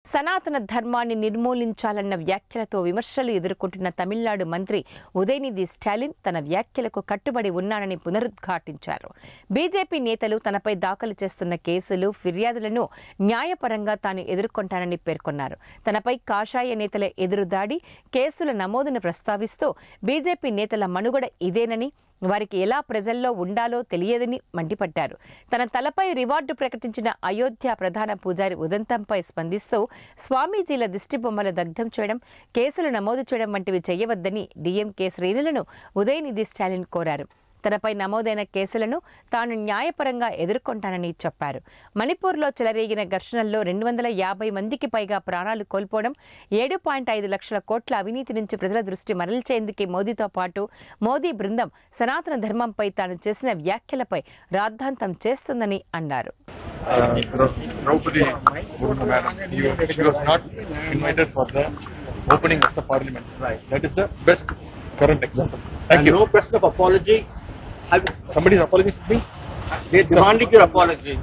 సనాతన ధర్మాన్ని నిర్మూలించాలన్న వ్యాఖ్యలతో విమర్శలు ఎదుర్కొంటున్న తమిళనాడు మంత్రి ఉదయనిధి స్టాలిన్ తన వ్యాఖ్యలకు కట్టుబడి ఉన్నానని పునరుద్ఘాటించారు బీజేపీ నేతలు తనపై దాఖలు చేస్తున్న కేసులు ఫిర్యాదులను న్యాయపరంగా తాను ఎదుర్కొంటానని పేర్కొన్నారు తనపై కాషాయ నేతల ఎదురుదాడి కేసుల నమోదును ప్రస్తావిస్తూ బీజేపీ నేతల మనుగడ ఇదేనని వారికి ఎలా ప్రజల్లో ఉండాలో తెలియదని మండిపడ్డారు తన తలపై రివార్డు ప్రకటించిన అయోధ్య ప్రధాన పూజారి ఉదంతంపై స్పందిస్తూ స్వామీజీల దిష్టిబొమ్మల దగ్ధం చేయడం కేసులు నమోదు చేయడం వంటివి చేయవద్దని డీఎంకే శ్రేణులను ఉదయనిధి స్టాలిన్ కోరారు తనపై నమోదైన కేసులను తాను న్యాయపరంగా ఎదుర్కొంటానని చెప్పారు మణిపూర్లో చెలరేగిన ఘర్షణల్లో రెండు వందల యాభై మందికి పైగా ప్రాణాలు కోల్పోవడం ఏడు పాయింట్ ఐదు లక్షల కోట్ల అవినీతి నుంచి ప్రజల దృష్టి మరల్చేందుకే మోదీతో పాటు మోదీ బృందం సనాతన ధర్మంపై తాను చేసిన వ్యాఖ్యలపై రాద్ధాంతం చేస్తుందని అన్నారు uh, Draupadi Murmu madam. She was, she was not invited for the opening of the parliament. Right. That is the best current example. Thank and you. no question of apology. Have, Somebody is apologizing to me. they demanding your apology.